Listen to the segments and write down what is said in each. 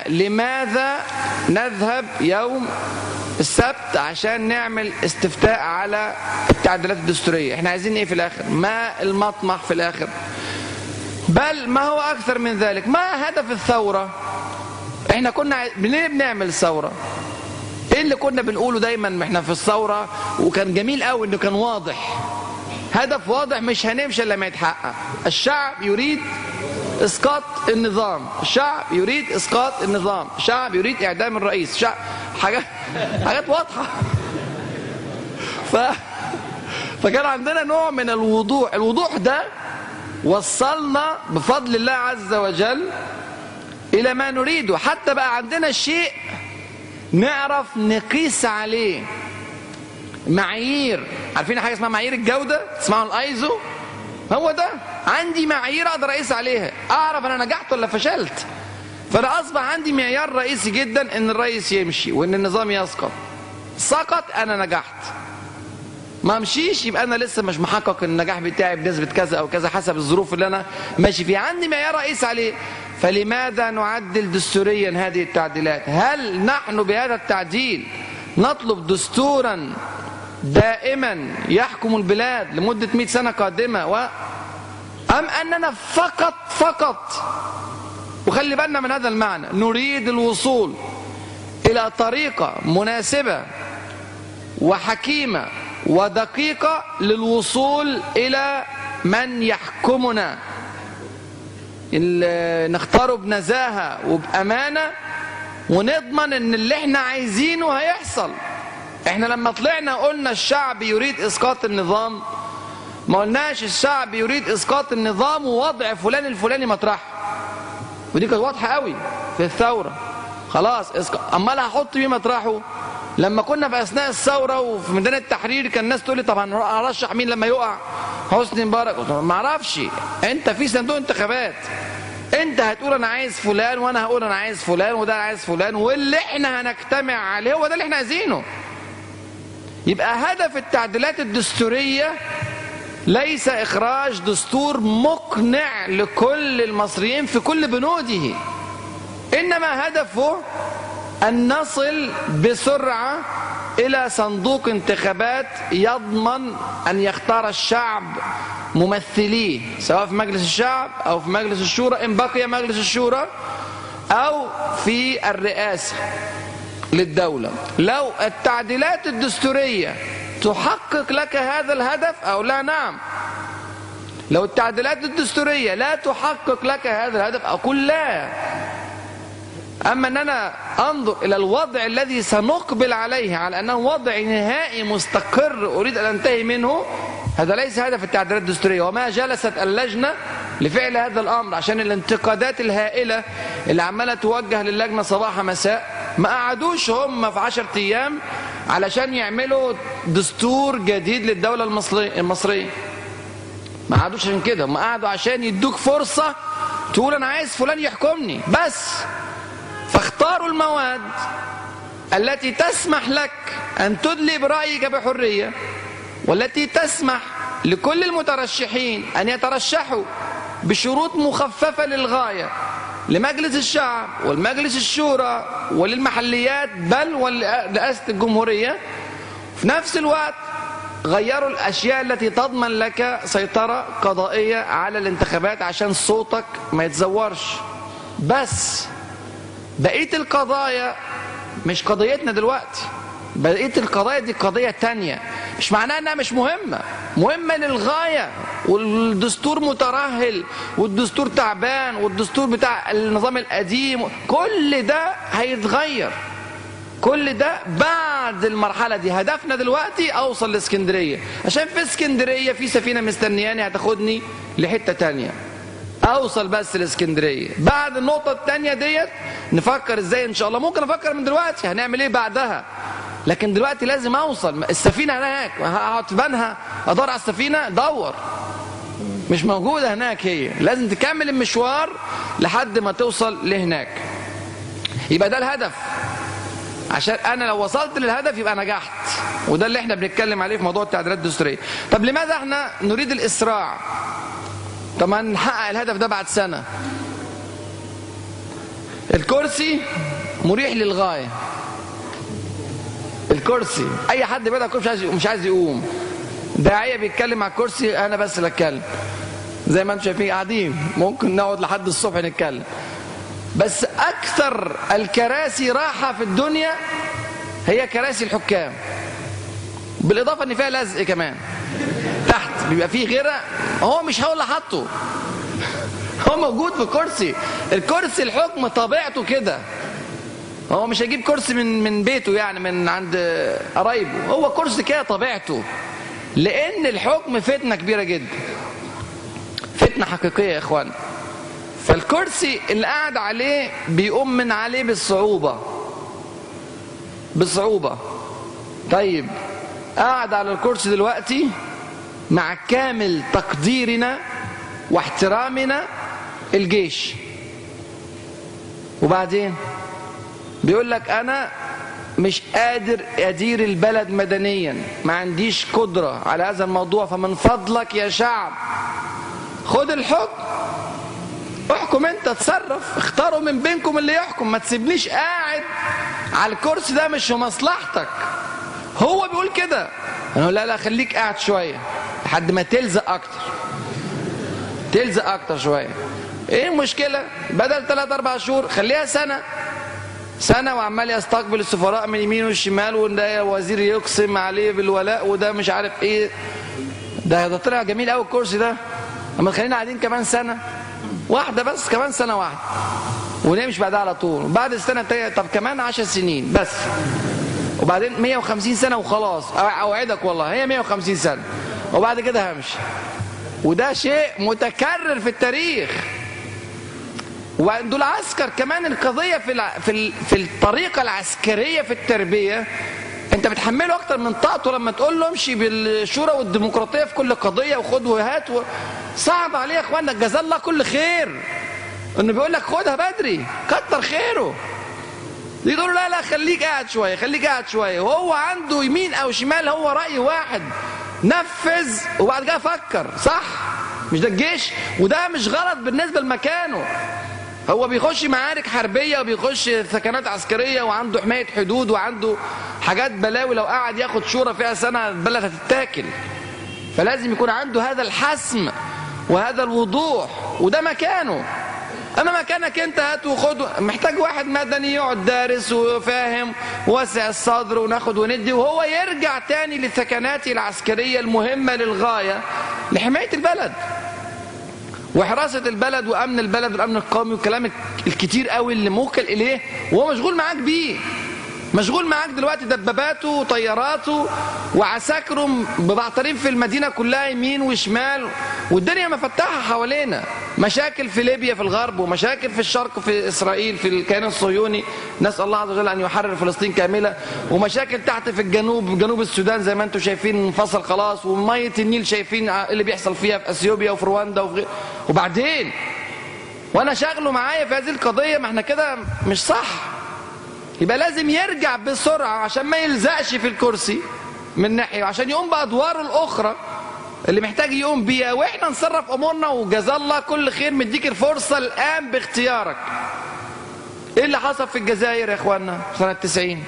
لماذا نذهب يوم السبت عشان نعمل استفتاء على التعديلات الدستورية احنا عايزين ايه في الاخر ما المطمح في الاخر بل ما هو اكثر من ذلك ما هدف الثورة احنا كنا عاي- ليه بنعمل ثورة ايه اللي كنا بنقوله دايما احنا في الثورة وكان جميل قوي انه كان واضح هدف واضح مش هنمشي الا لما يتحقق الشعب يريد اسقاط النظام الشعب يريد اسقاط النظام الشعب يريد اعدام الرئيس شعب حاجات حاجات واضحه ف فكان عندنا نوع من الوضوح الوضوح ده وصلنا بفضل الله عز وجل الى ما نريده حتى بقى عندنا شيء نعرف نقيس عليه معايير عارفين حاجه اسمها معايير الجوده تسمعوا الايزو هو ده عندي معايير اقدر اقيس عليها اعرف انا نجحت ولا فشلت فانا اصبح عندي معيار رئيسي جدا ان الرئيس يمشي وان النظام يسقط سقط انا نجحت ما مشيش يبقى انا لسه مش محقق النجاح بتاعي بنسبه كذا او كذا حسب الظروف اللي انا ماشي فيها عندي معيار رئيس عليه فلماذا نعدل دستوريا هذه التعديلات هل نحن بهذا التعديل نطلب دستورا دائما يحكم البلاد لمدة 100 سنة قادمة و أم أننا فقط فقط وخلي بالنا من هذا المعنى نريد الوصول إلى طريقة مناسبة وحكيمة ودقيقة للوصول إلى من يحكمنا اللي نختاره بنزاهة وبأمانة ونضمن ان اللي احنا عايزينه هيحصل احنا لما طلعنا قلنا الشعب يريد اسقاط النظام ما قلناش الشعب يريد اسقاط النظام ووضع فلان الفلاني مطرحه ودي كانت واضحه قوي في الثوره خلاص اسقاط امال هحط مين مطرحه لما كنا في اثناء الثوره وفي ميدان التحرير كان الناس تقول لي طب هنرشح مين لما يقع حسني مبارك قلت لهم ما اعرفش انت في صندوق انتخابات انت هتقول انا عايز فلان وانا هقول انا عايز فلان وده عايز فلان واللي احنا هنجتمع عليه هو ده اللي احنا عايزينه يبقى هدف التعديلات الدستوريه ليس اخراج دستور مقنع لكل المصريين في كل بنوده انما هدفه ان نصل بسرعه الى صندوق انتخابات يضمن ان يختار الشعب ممثليه سواء في مجلس الشعب او في مجلس الشورى ان بقي مجلس الشورى او في الرئاسه للدوله لو التعديلات الدستوريه تحقق لك هذا الهدف او لا نعم لو التعديلات الدستوريه لا تحقق لك هذا الهدف اقول لا اما ان انا انظر الى الوضع الذي سنقبل عليه على انه وضع نهائي مستقر اريد ان انتهي منه هذا ليس هدف التعديلات الدستوريه وما جلست اللجنه لفعل هذا الامر عشان الانتقادات الهائله اللي عماله توجه للجنه صباح مساء ما قعدوش هم في عشرة ايام علشان يعملوا دستور جديد للدوله المصريه المصريه ما قعدوش عشان كده هم قعدوا عشان يدوك فرصه تقول انا عايز فلان يحكمني بس فاختاروا المواد التي تسمح لك أن تدلي برأيك بحرية والتي تسمح لكل المترشحين أن يترشحوا بشروط مخففة للغاية لمجلس الشعب والمجلس الشورى وللمحليات بل ولرئاسة الجمهورية في نفس الوقت غيروا الأشياء التي تضمن لك سيطرة قضائية على الانتخابات عشان صوتك ما يتزورش بس بقيه القضايا مش قضيتنا دلوقتي بقيه القضايا دي قضيه تانية مش معناها انها مش مهمه مهمه للغايه والدستور مترهل والدستور تعبان والدستور بتاع النظام القديم كل ده هيتغير كل ده بعد المرحله دي هدفنا دلوقتي اوصل لاسكندريه عشان في اسكندريه في سفينه مستنياني هتاخدني لحته تانية اوصل بس لاسكندريه بعد النقطه الثانيه ديت نفكر ازاي ان شاء الله ممكن افكر من دلوقتي هنعمل ايه بعدها لكن دلوقتي لازم اوصل السفينه هناك هقعد في بنها ادور على السفينه دور مش موجوده هناك هي لازم تكمل المشوار لحد ما توصل لهناك يبقى ده الهدف عشان انا لو وصلت للهدف يبقى نجحت وده اللي احنا بنتكلم عليه في موضوع التعديلات الدستوريه طب لماذا احنا نريد الاسراع طب ما نحقق الهدف ده بعد سنة الكرسي مريح للغايه الكرسي اي حد بدا مش عايز مش عايز يقوم داعيه بيتكلم على الكرسي انا بس اللي اتكلم زي ما انتم شايفين قاعدين ممكن نقعد لحد الصبح نتكلم بس اكثر الكراسي راحه في الدنيا هي كراسي الحكام بالاضافه ان فيها لزق كمان تحت بيبقى فيه غيره هو مش هو اللي حاطه هو موجود في الكرسي الكرسي الحكم طبيعته كده هو مش هيجيب كرسي من من بيته يعني من عند قرايبه هو كرسي كده طبيعته لان الحكم فتنه كبيره جدا فتنه حقيقيه يا اخوان فالكرسي اللي قاعد عليه بيقوم من عليه بالصعوبه بصعوبه طيب قاعد على الكرسي دلوقتي مع كامل تقديرنا واحترامنا الجيش وبعدين بيقول لك انا مش قادر ادير البلد مدنيا ما عنديش قدرة على هذا الموضوع فمن فضلك يا شعب خد الحكم احكم انت تصرف اختاروا من بينكم اللي يحكم ما تسيبنيش قاعد على الكرسي ده مش في مصلحتك هو بيقول كده انا لا لا خليك قاعد شوية لحد ما تلزق اكتر تلزق اكتر شوية ايه المشكلة بدل 3 4 شهور خليها سنة سنة وعمال يستقبل السفراء من يمين والشمال وده وزير يقسم عليه بالولاء وده مش عارف ايه ده ده طلع جميل قوي الكرسي ده اما خلينا قاعدين كمان سنة واحدة بس كمان سنة واحدة ونمشي بعدها على طول بعد السنة التانية طب كمان 10 سنين بس وبعدين 150 سنة وخلاص اوعدك والله هي 150 سنة وبعد كده همشي وده شيء متكرر في التاريخ ودول عسكر كمان القضية في الع... في ال... في الطريقة العسكرية في التربية انت بتحمله اكتر من طاقته لما تقول له امشي بالشورى والديمقراطية في كل قضية وخد وهات و... صعب عليه يا اخوانا جزاه الله كل خير انه بيقول لك خدها بدري كتر خيره يقول لا لا خليك قاعد شوية خليك قاعد شوية وهو عنده يمين او شمال هو رأي واحد نفذ وبعد كده فكر صح مش ده الجيش وده مش غلط بالنسبة لمكانه هو بيخش معارك حربية وبيخش ثكنات عسكرية وعنده حماية حدود وعنده حاجات بلاوي لو قعد ياخد شورى فيها سنة البلد هتتاكل فلازم يكون عنده هذا الحسم وهذا الوضوح وده مكانه اما مكانك انت هات وخد محتاج واحد مدني يقعد دارس وفاهم واسع الصدر وناخد وندي وهو يرجع تاني للثكنات العسكرية المهمة للغاية لحماية البلد وحراسة البلد وأمن البلد والأمن القومي والكلام الكتير قوي اللي موكل إليه وهو مشغول معاك بيه مشغول معاك دلوقتي دباباته وطياراته وعساكره مبعترين في المدينة كلها يمين وشمال والدنيا مفتحة حوالينا مشاكل في ليبيا في الغرب ومشاكل في الشرق في إسرائيل في الكيان الصهيوني نسأل الله عز وجل أن يحرر فلسطين كاملة ومشاكل تحت في الجنوب جنوب السودان زي ما انتم شايفين انفصل خلاص ومية النيل شايفين اللي بيحصل فيها في اثيوبيا وفي رواندا وفي وبعدين وانا شغله معايا في هذه القضية ما احنا كده مش صح يبقى لازم يرجع بسرعة عشان ما يلزقش في الكرسي من ناحية عشان يقوم بأدواره الأخرى اللي محتاج يقوم بيها واحنا نصرف امورنا وجزا الله كل خير مديك الفرصة الآن باختيارك ايه اللي حصل في الجزائر يا اخوانا سنة 90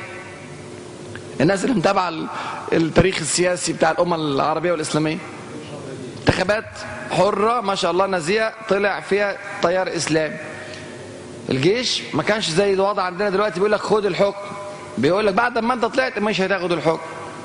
الناس اللي متابعة التاريخ السياسي بتاع الأمة العربية والإسلامية انتخابات حرة ما شاء الله نزيهة طلع فيها تيار إسلامي الجيش ما كانش زي الوضع عندنا دلوقتي بيقول لك خد الحكم بيقول لك بعد ما انت طلعت مش هتاخد الحكم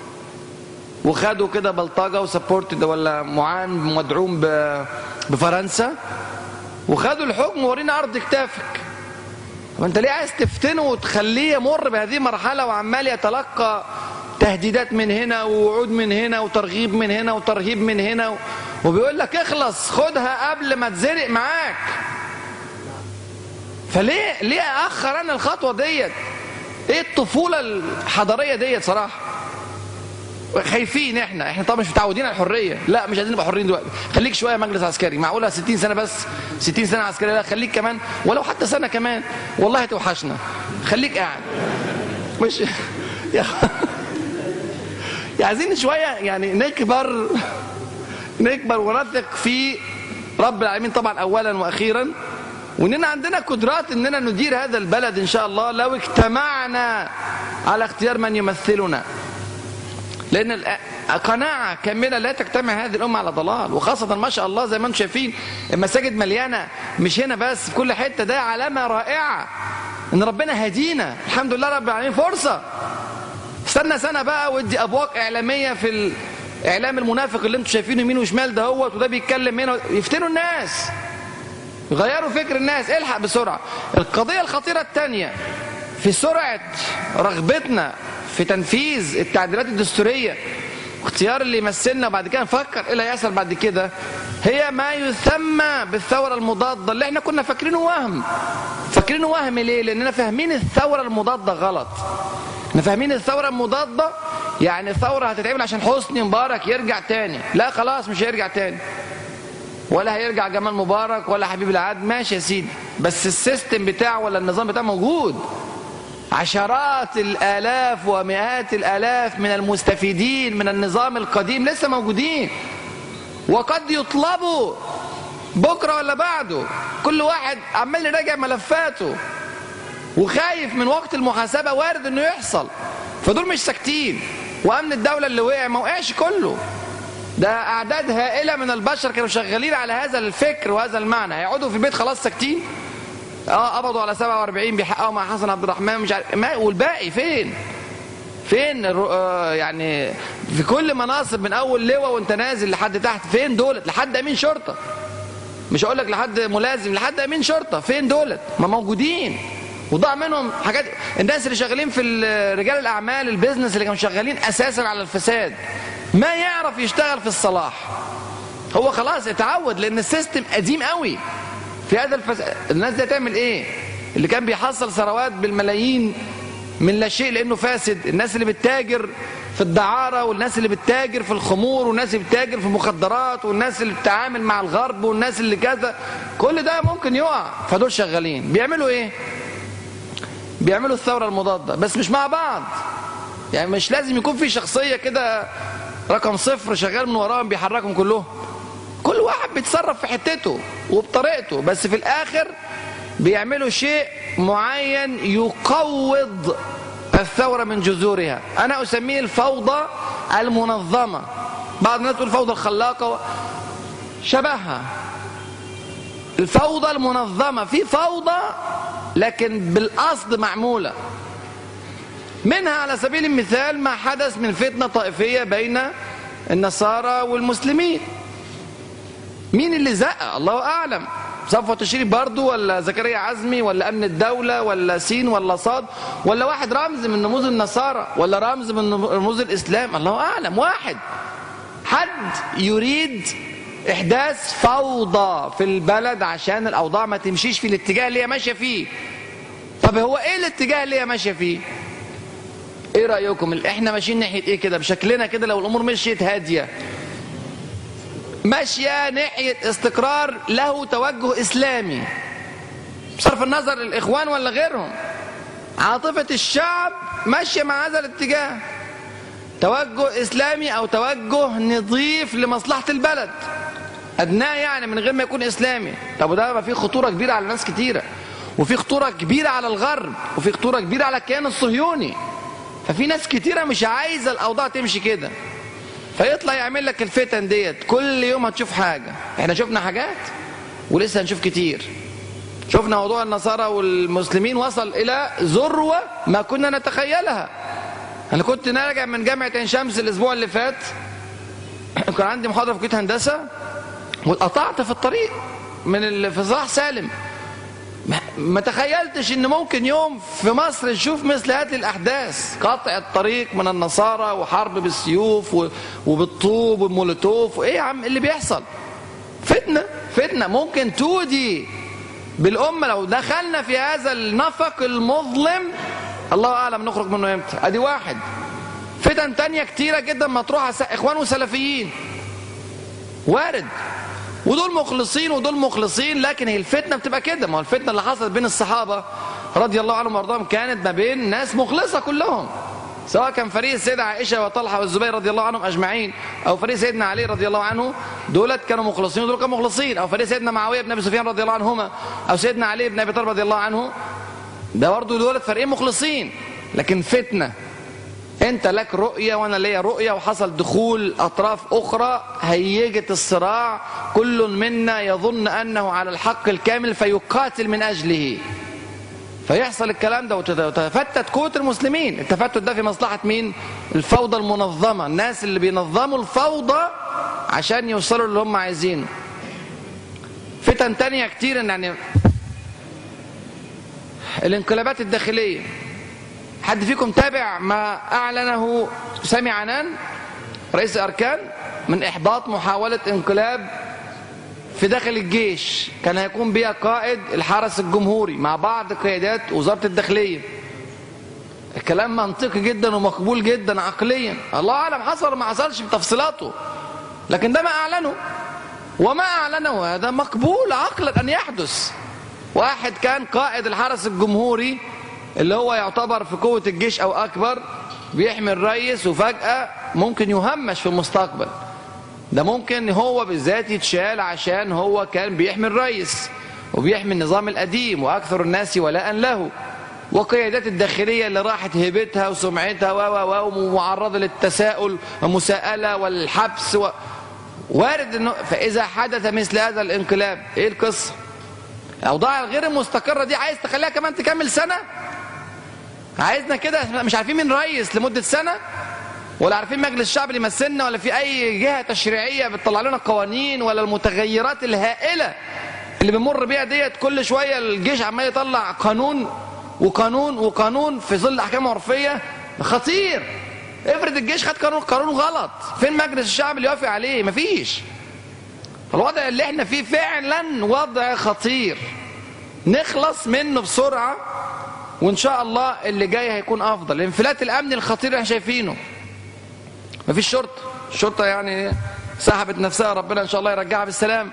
وخدوا كده بلطجه وسبورتد ولا معان مدعوم بفرنسا وخدوا الحكم وورينا ارض كتافك وانت ليه عايز تفتنه وتخليه يمر بهذه المرحله وعمال يتلقى تهديدات من هنا ووعود من هنا وترغيب من هنا وترهيب من هنا وبيقول لك اخلص خدها قبل ما تزرق معاك فليه ليه اخر انا الخطوه ديت ايه الطفوله الحضاريه ديت صراحه خايفين احنا احنا طبعا مش متعودين على الحريه لا مش عايزين نبقى حرين دلوقتي خليك شويه مجلس عسكري معقوله 60 سنه بس 60 سنه عسكريه لا خليك كمان ولو حتى سنه كمان والله هتوحشنا خليك قاعد مش يا عايزين شويه يعني نكبر نكبر ونثق في رب العالمين طبعا اولا واخيرا واننا عندنا قدرات اننا ندير هذا البلد ان شاء الله لو اجتمعنا على اختيار من يمثلنا لان قناعة كاملة لا تجتمع هذه الأمة على ضلال وخاصة ما شاء الله زي ما انتم شايفين المساجد مليانة مش هنا بس في كل حتة ده علامة رائعة ان ربنا هدينا الحمد لله رب العالمين فرصة استنى سنة بقى ودي أبواق إعلامية في الإعلام المنافق اللي انتم شايفينه يمين وشمال دهوت وده بيتكلم هنا يفتنوا الناس يغيروا فكر الناس الحق بسرعة القضية الخطيرة الثانية في سرعة رغبتنا في تنفيذ التعديلات الدستورية اختيار اللي يمثلنا وبعد كده نفكر ايه اللي هيحصل بعد كده هي ما يسمى بالثورة المضادة اللي احنا كنا فاكرينه وهم فاكرينه وهم ليه لاننا فاهمين الثورة المضادة غلط احنا فاهمين الثورة المضادة يعني الثورة هتتعمل عشان حسني مبارك يرجع تاني لا خلاص مش هيرجع تاني ولا هيرجع جمال مبارك ولا حبيب العاد ماشي يا سيدي بس السيستم بتاعه ولا النظام بتاعه موجود عشرات الالاف ومئات الالاف من المستفيدين من النظام القديم لسه موجودين وقد يطلبوا بكره ولا بعده كل واحد عمال يراجع ملفاته وخايف من وقت المحاسبه وارد انه يحصل فدول مش ساكتين وامن الدوله اللي وقع ما وقعش كله ده اعداد هائله من البشر كانوا شغالين على هذا الفكر وهذا المعنى هيقعدوا في البيت خلاص ساكتين اه قبضوا على 47 بيحققوا مع حسن عبد الرحمن مش عارف ما والباقي فين فين آه يعني في كل مناصب من اول لواء وانت نازل لحد تحت فين دولت لحد امين شرطه مش هقول لك لحد ملازم لحد امين شرطه فين دولت ما موجودين وضاع منهم حاجات الناس اللي شغالين في رجال الاعمال البيزنس اللي كانوا شغالين اساسا على الفساد ما يعرف يشتغل في الصلاح هو خلاص اتعود لان السيستم قديم قوي في هذا الفساد الناس دي هتعمل ايه اللي كان بيحصل ثروات بالملايين من لا شيء لانه فاسد الناس اللي بتتاجر في الدعاره والناس اللي بتتاجر في الخمور والناس اللي بتتاجر في المخدرات والناس اللي بتتعامل مع الغرب والناس اللي كذا كل ده ممكن يقع فدول شغالين بيعملوا ايه بيعملوا الثوره المضاده بس مش مع بعض يعني مش لازم يكون في شخصيه كده رقم صفر شغال من وراهم بيحركهم كلهم كل واحد بيتصرف في حتته وبطريقته بس في الاخر بيعملوا شيء معين يقوض الثورة من جذورها أنا أسميه الفوضى المنظمة بعض الناس تقول الفوضى الخلاقة شبهها الفوضى المنظمة في فوضى لكن بالقصد معمولة منها على سبيل المثال ما حدث من فتنة طائفية بين النصارى والمسلمين مين اللي زق الله أعلم صفوة الشريف برضو ولا زكريا عزمي ولا أمن الدولة ولا سين ولا صاد ولا واحد رمز من رموز النصارى ولا رمز من رموز الإسلام الله أعلم واحد حد يريد إحداث فوضى في البلد عشان الأوضاع ما تمشيش في الاتجاه اللي هي ماشية فيه طب هو إيه الاتجاه اللي هي ماشية فيه ايه رايكم احنا ماشيين ناحيه ايه كده بشكلنا كده لو الامور مشيت هاديه ماشيه ناحيه استقرار له توجه اسلامي بصرف النظر الاخوان ولا غيرهم عاطفه الشعب ماشيه مع هذا الاتجاه توجه اسلامي او توجه نظيف لمصلحه البلد ادناه يعني من غير ما يكون اسلامي طب وده ما فيه خطوره كبيره على ناس كتيره وفي خطوره كبيره على الغرب وفي خطوره كبيره على الكيان الصهيوني ففي ناس كتيره مش عايزه الاوضاع تمشي كده فيطلع يعمل لك الفتن ديت كل يوم هتشوف حاجه احنا شفنا حاجات ولسه هنشوف كتير شفنا موضوع النصارى والمسلمين وصل الى ذروه ما كنا نتخيلها انا كنت راجع من جامعه عين شمس الاسبوع اللي فات كان عندي محاضره في كليه هندسه واتقطعت في الطريق من في صلاح سالم ما تخيلتش ان ممكن يوم في مصر نشوف مثل هذه الاحداث قطع الطريق من النصارى وحرب بالسيوف وبالطوب والمولوتوف وايه يا عم اللي بيحصل فتنه فتنه ممكن تودي بالامه لو دخلنا في هذا النفق المظلم الله اعلم نخرج منه امتى ادي واحد فتن تانية كتيره جدا مطروحه اخوان وسلفيين وارد ودول مخلصين ودول مخلصين لكن هي الفتنه بتبقى كده ما هو الفتنه اللي حصلت بين الصحابه رضي الله عنهم وارضاهم كانت ما بين ناس مخلصه كلهم سواء كان فريق السيدة عائشة وطلحة والزبير رضي الله عنهم أجمعين أو فريق سيدنا علي رضي الله عنه دولت كانوا مخلصين ودول كانوا مخلصين أو فريق سيدنا معاوية بن أبي سفيان رضي الله عنهما أو سيدنا علي بن أبي طالب رضي الله عنه ده برضه دولت فريقين مخلصين لكن فتنة انت لك رؤية وانا ليا رؤية وحصل دخول اطراف اخرى هيجت الصراع كل منا يظن انه على الحق الكامل فيقاتل من اجله فيحصل الكلام ده وتتفتت قوة المسلمين التفتت ده في مصلحة مين الفوضى المنظمة الناس اللي بينظموا الفوضى عشان يوصلوا اللي هم عايزينه فتن تانية كتير يعني الانقلابات الداخلية حد فيكم تابع ما أعلنه سامي عنان رئيس الأركان من إحباط محاولة انقلاب في داخل الجيش كان هيكون بها قائد الحرس الجمهوري مع بعض قيادات وزارة الداخلية الكلام منطقي جدا ومقبول جدا عقليا الله أعلم حصل ولا ما حصلش بتفصيلاته لكن ده ما أعلنه وما أعلنه هذا مقبول عقلا أن يحدث واحد كان قائد الحرس الجمهوري اللي هو يعتبر في قوة الجيش أو أكبر بيحمي الرئيس وفجأة ممكن يهمش في المستقبل ده ممكن هو بالذات يتشال عشان هو كان بيحمي الرئيس وبيحمي النظام القديم وأكثر الناس ولاء له وقيادات الداخلية اللي راحت هيبتها وسمعتها و و و ومعرضة للتساؤل والمساءلة والحبس و... وارد انه فإذا حدث مثل هذا الانقلاب ايه القصة؟ الأوضاع الغير المستقرة دي عايز تخليها كمان تكمل سنة؟ عايزنا كده احنا مش عارفين مين رئيس لمدة سنة ولا عارفين مجلس الشعب اللي يمثلنا ولا في اي جهة تشريعية بتطلع لنا قوانين ولا المتغيرات الهائلة اللي بنمر بيها ديت كل شوية الجيش عمال يطلع قانون وقانون وقانون في ظل احكام عرفية خطير افرض الجيش خد قانون قانون غلط فين مجلس الشعب اللي يوافق عليه مفيش الوضع اللي احنا فيه فعلا وضع خطير نخلص منه بسرعة وان شاء الله اللي جاي هيكون افضل الانفلات الامني الخطير اللي احنا شايفينه مفيش شرطه الشرطه يعني سحبت نفسها ربنا ان شاء الله يرجعها بالسلام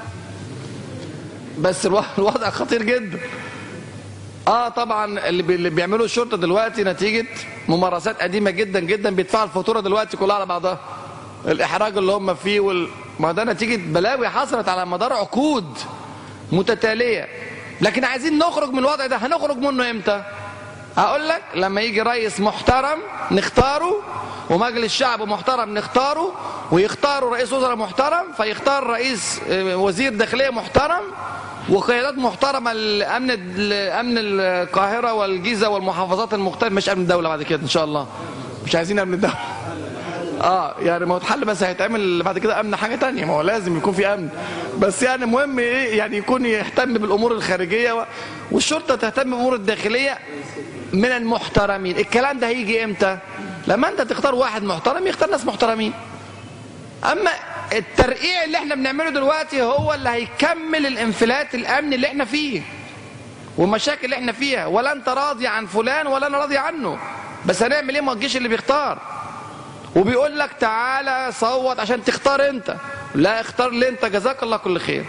بس الوضع خطير جدا اه طبعا اللي, بي اللي بيعملوا الشرطه دلوقتي نتيجه ممارسات قديمه جدا جدا بيدفعوا الفاتوره دلوقتي كلها على بعضها الاحراج اللي هم فيه وال... ما ده نتيجه بلاوي حصلت على مدار عقود متتاليه لكن عايزين نخرج من الوضع ده هنخرج منه امتى اقول لك لما يجي رئيس محترم نختاره ومجلس شعب محترم نختاره ويختاروا رئيس وزراء محترم فيختار رئيس وزير داخليه محترم وقيادات محترمه لامن امن القاهره والجيزه والمحافظات المختلفه مش امن الدوله بعد كده ان شاء الله مش عايزين امن الدوله اه يعني ما هو اتحل بس هيتعمل بعد كده امن حاجه تانية ما هو لازم يكون في امن بس يعني مهم ايه يعني يكون يهتم بالامور الخارجيه و... والشرطه تهتم بالامور الداخليه من المحترمين الكلام ده هيجي امتى لما انت تختار واحد محترم يختار ناس محترمين اما الترقيع اللي احنا بنعمله دلوقتي هو اللي هيكمل الانفلات الامني اللي احنا فيه والمشاكل اللي احنا فيها ولا انت راضي عن فلان ولا انا راضي عنه بس هنعمل ايه ما الجيش اللي بيختار وبيقول لك تعالى صوت عشان تختار انت لا اختار لي انت جزاك الله كل خير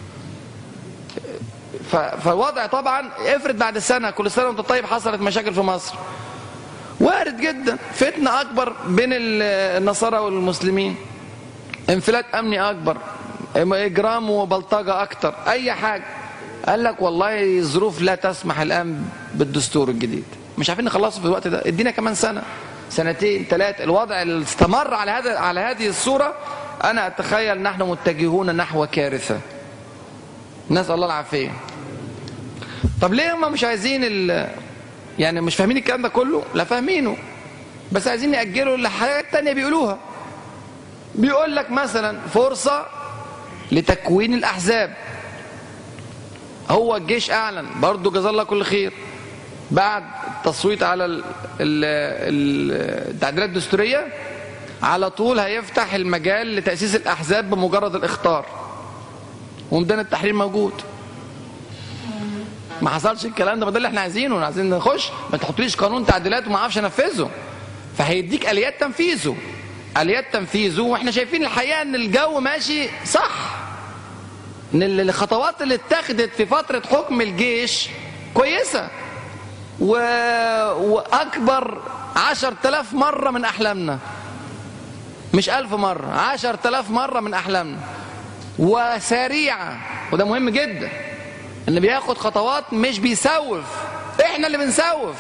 فالوضع طبعا افرض بعد سنة كل سنة وانت طيب حصلت مشاكل في مصر وارد جدا فتنة اكبر بين النصارى والمسلمين انفلات امني اكبر اجرام وبلطجة اكتر اي حاجة قال لك والله الظروف لا تسمح الان بالدستور الجديد مش عارفين نخلصه في الوقت ده ادينا كمان سنة سنتين ثلاثة الوضع اللي استمر على هذا على هذه الصورة أنا أتخيل نحن متجهون نحو كارثة نسأل الله العافية طب ليه هم مش عايزين ال... يعني مش فاهمين الكلام ده كله لا فاهمينه بس عايزين يأجلوا لحاجات تانية بيقولوها بيقول لك مثلا فرصة لتكوين الأحزاب هو الجيش أعلن برضه جزاه الله كل خير بعد التصويت على التعديلات الدستورية على طول هيفتح المجال لتأسيس الأحزاب بمجرد الإخطار وميدان التحرير موجود ما حصلش الكلام ده ما ده اللي احنا عايزينه عايزين نخش ما تحطليش قانون تعديلات وما اعرفش انفذه فهيديك اليات تنفيذه اليات تنفيذه واحنا شايفين الحقيقه ان الجو ماشي صح ان الخطوات اللي اتخذت في فتره حكم الجيش كويسه و... واكبر عشر تلاف مرة من أحلامنا مش ألف مرة عشر تلاف مرة من أحلامنا وسريعة وده مهم جدا اللي بياخد خطوات مش بيسوف احنا اللي بنسوف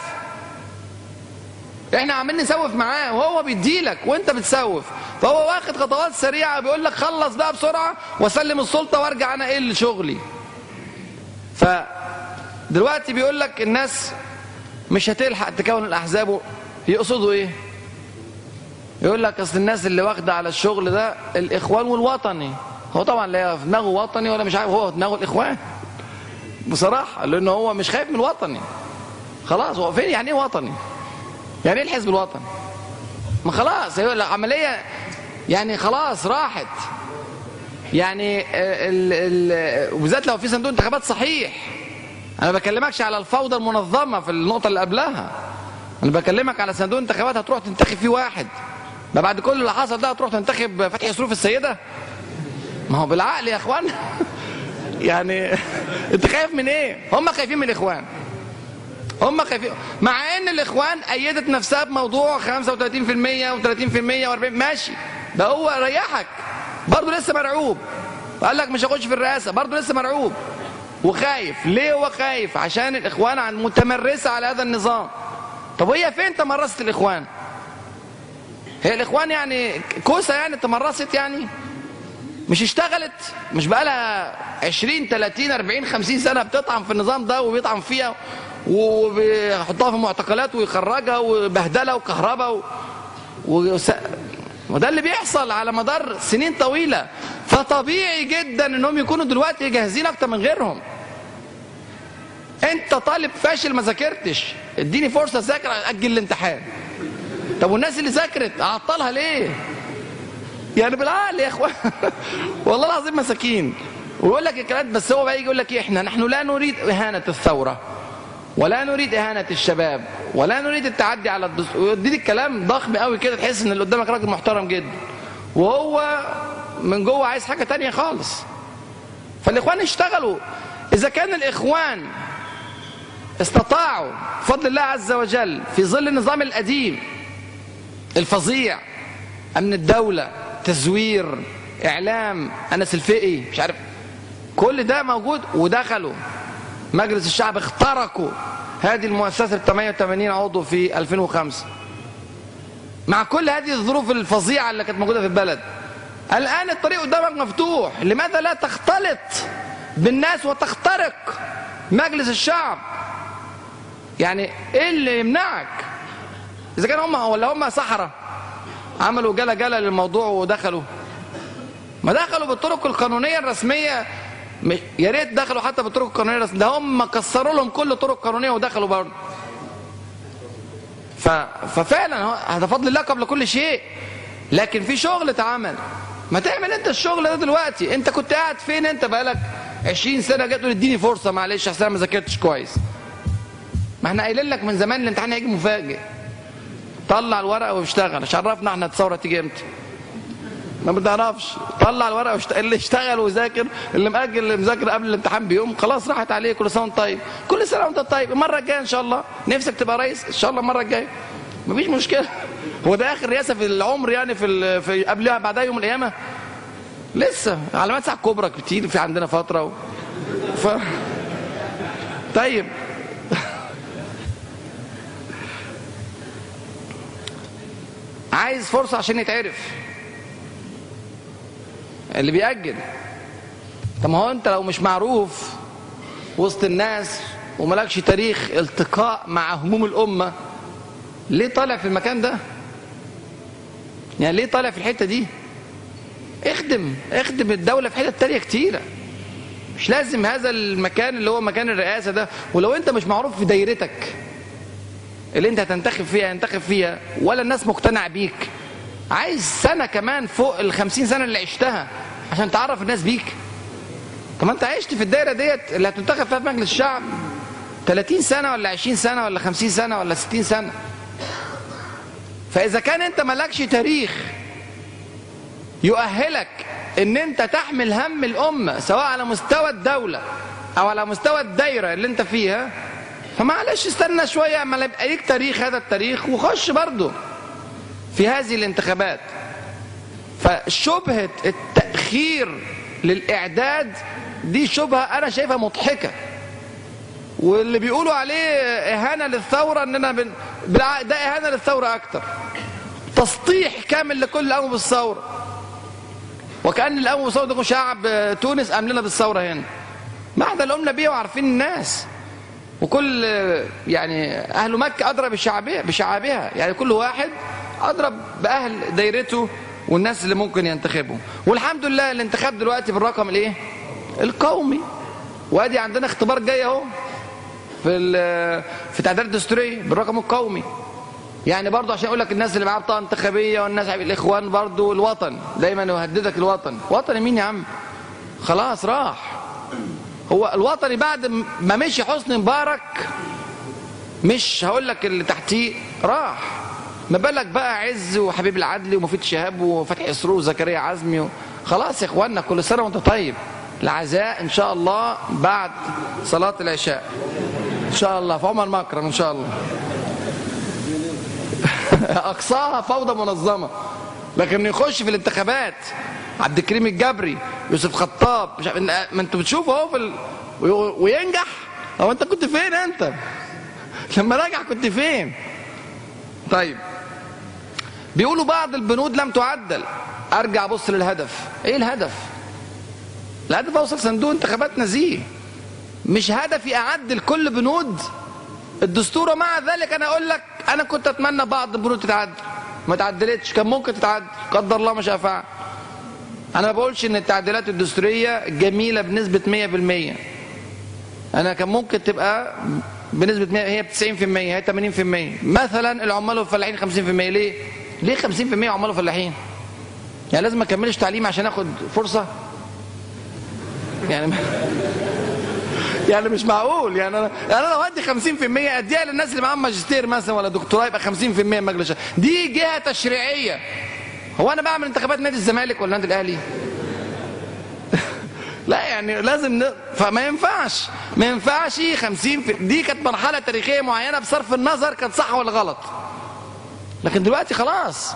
احنا عمالين نسوف معاه وهو بيديلك وانت بتسوف فهو واخد خطوات سريعه بيقول لك خلص بقى بسرعه واسلم السلطه وارجع انا ايه لشغلي ف دلوقتي بيقول لك الناس مش هتلحق تكون الاحزاب يقصدوا ايه يقول لك اصل الناس اللي واخده على الشغل ده الاخوان والوطني هو طبعا لا في دماغه وطني ولا مش عارف هو في دماغه الاخوان بصراحه لانه هو مش خايف من الوطني خلاص هو فين يعني ايه وطني يعني ايه الحزب الوطني ما خلاص هي العمليه يعني خلاص راحت يعني ال ال وبالذات لو في صندوق انتخابات صحيح انا ما بكلمكش على الفوضى المنظمه في النقطه اللي قبلها انا بكلمك على صندوق انتخابات هتروح تنتخب فيه واحد ما بعد كل اللي حصل ده هتروح تنتخب فتحي سروف السيده ما هو بالعقل يا اخوان يعني انت خايف من ايه هم خايفين من الاخوان هم خايفين مع ان الاخوان ايدت نفسها بموضوع 35% و30% و40 ماشي ده هو ريحك برضه لسه مرعوب قال لك مش هخش في الرئاسه برضه لسه مرعوب وخايف ليه هو خايف عشان الاخوان عن متمرسه على هذا النظام طب وهي فين تمرست الاخوان هي الاخوان يعني كوسه يعني تمرست يعني مش اشتغلت مش بقى لها 20 30 40 50 سنه بتطعم في النظام ده وبيطعم فيها وبيحطها في معتقلات ويخرجها وبهدله وكهرباء و... وس... وده اللي بيحصل على مدار سنين طويله فطبيعي جدا انهم يكونوا دلوقتي جاهزين اكتر من غيرهم انت طالب فاشل ما ذاكرتش اديني فرصه اذاكر اجل الامتحان طب والناس اللي ذاكرت اعطلها ليه يعني بالعقل يا اخوان والله العظيم مساكين ويقول لك الكلام بس هو بقى يجي يقول لك ايه احنا نحن لا نريد اهانه الثوره ولا نريد اهانه الشباب ولا نريد التعدي على الدستور ويديك الكلام ضخم قوي كده تحس ان اللي قدامك راجل محترم جدا وهو من جوه عايز حاجه تانية خالص فالاخوان اشتغلوا اذا كان الاخوان استطاعوا بفضل الله عز وجل في ظل النظام القديم الفظيع امن الدوله تزوير اعلام انس الفقي مش عارف كل ده موجود ودخلوا مجلس الشعب اخترقوا هذه المؤسسه ب 88 عضو في 2005 مع كل هذه الظروف الفظيعه اللي كانت موجوده في البلد الان الطريق قدامك مفتوح لماذا لا تختلط بالناس وتخترق مجلس الشعب يعني ايه اللي يمنعك اذا كان هم ولا هم سحره عملوا جلا جلا للموضوع ودخلوا ما دخلوا بالطرق القانونيه الرسميه يا ريت دخلوا حتى بالطرق القانونيه الرسميه ده هم كسروا لهم كل الطرق القانونيه ودخلوا برضه ف... ففعلا هذا فضل الله قبل كل شيء لكن في شغل اتعمل ما تعمل انت الشغل ده دلوقتي انت كنت قاعد فين انت بقالك 20 سنه جاي تقول اديني فرصه معلش عشان ما ذاكرتش كويس ما احنا قايلين لك من زمان الامتحان هيجي مفاجئ طلع الورقه واشتغل مش عرفنا احنا الثوره تيجي امتى ما بنعرفش طلع الورقه واشت... اللي اشتغل وذاكر اللي مأجل اللي مذاكر قبل الامتحان بيوم خلاص راحت عليه كل سنه وانت طيب كل سنه وانت طيب المره الجايه ان شاء الله نفسك تبقى رئيس ان شاء الله المره الجايه مفيش مشكله هو ده اخر رئاسه في العمر يعني في ال... في قبلها بعدها يوم القيامه لسه علامات ساعه كبرى كتير في عندنا فتره و... ف... طيب عايز فرصة عشان يتعرف اللي بيأجل طب ما هو انت لو مش معروف وسط الناس وملكش تاريخ التقاء مع هموم الأمة ليه طالع في المكان ده يعني ليه طالع في الحتة دي اخدم اخدم الدولة في حتة تانية كتيرة مش لازم هذا المكان اللي هو مكان الرئاسة ده ولو انت مش معروف في دايرتك اللي انت هتنتخب فيها هتنتخب فيها ولا الناس مقتنع بيك عايز سنة كمان فوق ال 50 سنة اللي عشتها عشان تعرف الناس بيك طب ما انت عشت في الدايرة ديت اللي هتنتخب فيها في مجلس الشعب 30 سنة ولا 20 سنة ولا 50 سنة ولا 60 سنة فإذا كان انت مالكش تاريخ يؤهلك ان انت تحمل هم الأمة سواء على مستوى الدولة أو على مستوى الدايرة اللي انت فيها فمعلش استنى شويه اما يبقى ليك تاريخ هذا التاريخ وخش برضه في هذه الانتخابات فشبهه التاخير للاعداد دي شبهه انا شايفها مضحكه واللي بيقولوا عليه اهانه للثوره اننا بن... بالع- ده اهانه للثوره اكتر تسطيح كامل لكل قاموا بالثوره وكان اللي قاموا بالثوره ده شعب تونس قام لنا بالثوره هنا ما احنا اللي قمنا بيه وعارفين الناس وكل يعني اهل مكه ادرى بشعبها بشعابها يعني كل واحد ادرى باهل دايرته والناس اللي ممكن ينتخبهم والحمد لله الانتخاب دلوقتي بالرقم الايه القومي وادي عندنا اختبار جاي اهو في ال- في التعديلات الدستوريه بالرقم القومي يعني برضه عشان اقول لك الناس اللي معاها بطاقه انتخابيه والناس الاخوان برضه الوطن دايما يهددك الوطن وطن مين يا عم خلاص راح هو الوطني بعد ما مشي حسني مبارك مش هقول لك اللي تحتيه راح ما بالك بقى عز وحبيب العدلي ومفيد شهاب وفتحي سرور وزكريا عزمي و... خلاص يا اخوانا كل سنه وانت طيب العزاء ان شاء الله بعد صلاه العشاء ان شاء الله في عمر مكرم ان شاء الله اقصاها فوضى منظمه لكن يخش في الانتخابات عبد الكريم الجبري يوسف خطاب مش عارف ما انتوا بتشوفوا اهو في ال... وي- وينجح هو انت كنت فين انت لما راجع كنت فين طيب بيقولوا بعض البنود لم تعدل ارجع ابص للهدف ايه الهدف الهدف اوصل صندوق انتخابات نزيه مش هدفي اعدل كل بنود الدستور ومع ذلك انا اقول لك انا كنت اتمنى بعض البنود تتعدل ما تعدلتش كان ممكن تتعدل قدر الله ما شاء فعل انا ما بقولش ان التعديلات الدستوريه جميله بنسبه 100% انا كان ممكن تبقى بنسبه 100 هي 90% هي 80% مثلا العمال والفلاحين 50% ليه ليه 50% عمال وفلاحين يعني لازم ما اكملش تعليم عشان اخد فرصه يعني يعني مش معقول يعني انا يعني انا لو ادي 50% اديها للناس اللي معاهم ماجستير مثلا ولا دكتوراه يبقى 50% مجلس الشعب. دي جهه تشريعيه هو انا بعمل انتخابات نادي الزمالك ولا النادي الاهلي لا يعني لازم ن... فما ينفعش ما ينفعش 50 في... دي كانت مرحله تاريخيه معينه بصرف النظر كانت صح ولا غلط لكن دلوقتي خلاص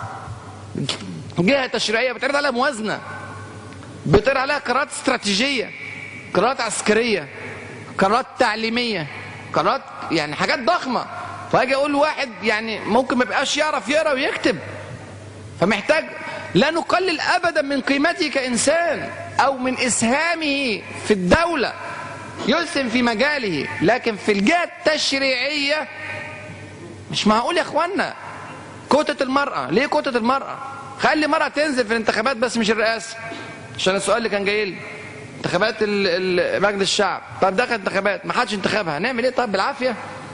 جهه تشريعيه بتعرض عليها موازنه بيطير عليها قرارات استراتيجيه قرارات عسكريه قرارات تعليميه قرارات يعني حاجات ضخمه فاجي اقول لواحد يعني ممكن ما يبقاش يعرف يقرا ويكتب فمحتاج لا نقلل ابدا من قيمته كانسان او من اسهامه في الدوله يسهم في مجاله لكن في الجهه التشريعيه مش معقول يا اخوانا كوتة المرأة ليه كوتة المرأة خلي المرأة تنزل في الانتخابات بس مش الرئاسة عشان السؤال اللي كان جاي لي انتخابات ال- ال- مجلس الشعب طب دخلت انتخابات ما حدش انتخبها نعمل ايه طب بالعافية